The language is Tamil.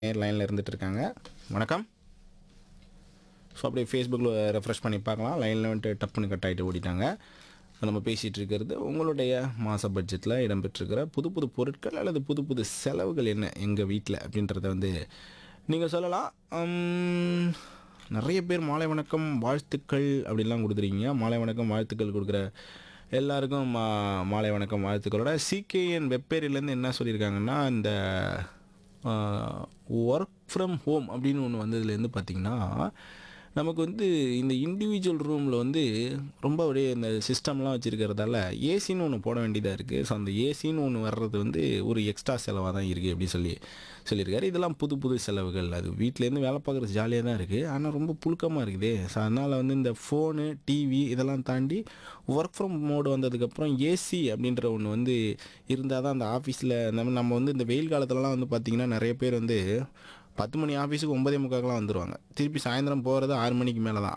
நேர் லைனில் இருந்துட்டு இருக்காங்க வணக்கம் ஸோ அப்படியே ஃபேஸ்புக்கில் ரெஃப்ரெஷ் பண்ணி பார்க்கலாம் லைனில் வந்துட்டு டப்புன்னு கட் ஆகிட்டு ஓடிட்டாங்க இப்ப நம்ம பேசிகிட்டு இருக்கிறது உங்களுடைய மாத பட்ஜெட்டில் இடம்பெற்றிருக்கிற புது புது பொருட்கள் அல்லது புது புது செலவுகள் என்ன எங்கள் வீட்டில் அப்படின்றத வந்து நீங்கள் சொல்லலாம் உம், நிறைய பேர் மாலை வணக்கம் வாழ்த்துக்கள் அப்படின்லாம் கொடுத்துருக்கீங்க மாலை வணக்கம் வாழ்த்துக்கள் கொடுக்குற எல்லாருக்கும் மா மாலை வணக்கம் வாழ்த்துக்களோட சிகேஎன் வெப்பேரியிலேருந்து என்ன சொல்லியிருக்காங்கன்னா இந்த ஒர்க் ஃப்ரம் ஹோம் அப்படின்னு ஒன்று வந்ததுலேருந்து பார்த்திங்கன்னா நமக்கு வந்து இந்த இண்டிவிஜுவல் ரூமில் வந்து ரொம்ப அப்படியே இந்த சிஸ்டம்லாம் வச்சுருக்கிறதால ஏசின்னு ஒன்று போட வேண்டியதாக இருக்குது ஸோ அந்த ஏசின்னு ஒன்று வர்றது வந்து ஒரு எக்ஸ்ட்ரா செலவாக தான் இருக்குது அப்படின்னு சொல்லி சொல்லியிருக்காரு இதெல்லாம் புது புது செலவுகள் அது வீட்டிலேருந்து வேலை பார்க்குறது ஜாலியாக தான் இருக்குது ஆனால் ரொம்ப புழுக்கமாக இருக்குது ஸோ அதனால் வந்து இந்த ஃபோனு டிவி இதெல்லாம் தாண்டி ஒர்க் ஃப்ரம் மோடு வந்ததுக்கப்புறம் ஏசி அப்படின்ற ஒன்று வந்து இருந்தால் தான் அந்த ஆஃபீஸில் நம்ம நம்ம வந்து இந்த வெயில் காலத்துலலாம் வந்து பார்த்திங்கன்னா நிறைய பேர் வந்து பத்து மணி ஆஃபீஸுக்கு ஒன்பதே முக்காக்கெலாம் வந்துடுவாங்க திருப்பி சாயந்தரம் போகிறது ஆறு மணிக்கு மேலே தான்